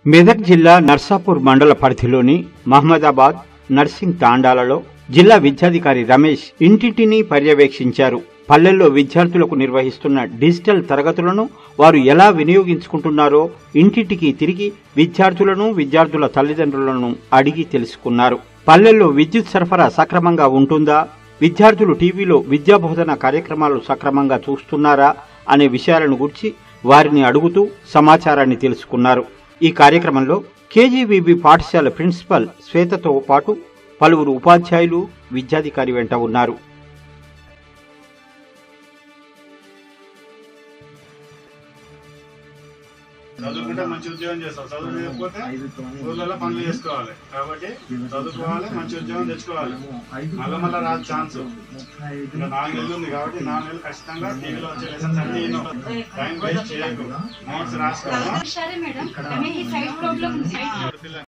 మెదక్ జిల్లా నర్సాపూర్ మండల పరిధిలోని మహమ్మదాబాద్ నర్సింగ్ తాండాలలో జిల్లా విద్యాధికారి రమేష్ ఇంటింటిని పర్యవేక్షించారు పల్లెల్లో విద్యార్థులకు నిర్వహిస్తున్న డిజిటల్ తరగతులను వారు ఎలా వినియోగించుకుంటున్నారో ఇంటింటికి తిరిగి విద్యార్థులను విద్యార్థుల తల్లిదండ్రులను అడిగి తెలుసుకున్నారు పల్లెల్లో విద్యుత్ సరఫరా సక్రమంగా ఉంటుందా విద్యార్థులు టీవీలో విద్యాబోధన కార్యక్రమాలు సక్రమంగా చూస్తున్నారా అనే విషయాలను గురించి వారిని అడుగుతూ సమాచారాన్ని తెలుసుకున్నారు ఈ కార్యక్రమంలో కేజీబీబీ పాఠశాల ప్రిన్సిపల్ శ్వేతతో పాటు పలువురు ఉపాధ్యాయులు విద్యాధికారి వెంట ఉన్నారు చదువుకుంటే మంచి ఉద్యోగం చేస్తావు చదువు లేకపోతే ఊళ్ళలో పనులు చేసుకోవాలి కాబట్టి చదువుకోవాలి మంచి ఉద్యోగం తెచ్చుకోవాలి మళ్ళీ మళ్ళీ రాదు ఛాన్స్ ఇంకా నాలుగు నెలలు ఉంది కాబట్టి నాలుగు నెలలు ఖచ్చితంగా టీవీలో వచ్చే లెసన్స్ అన్ని విను. టైం వేస్ట్ చేయకు నోట్స్ రాసుకోవాలి సరే మేడం हमें ही साइड प्रॉब्लम साइड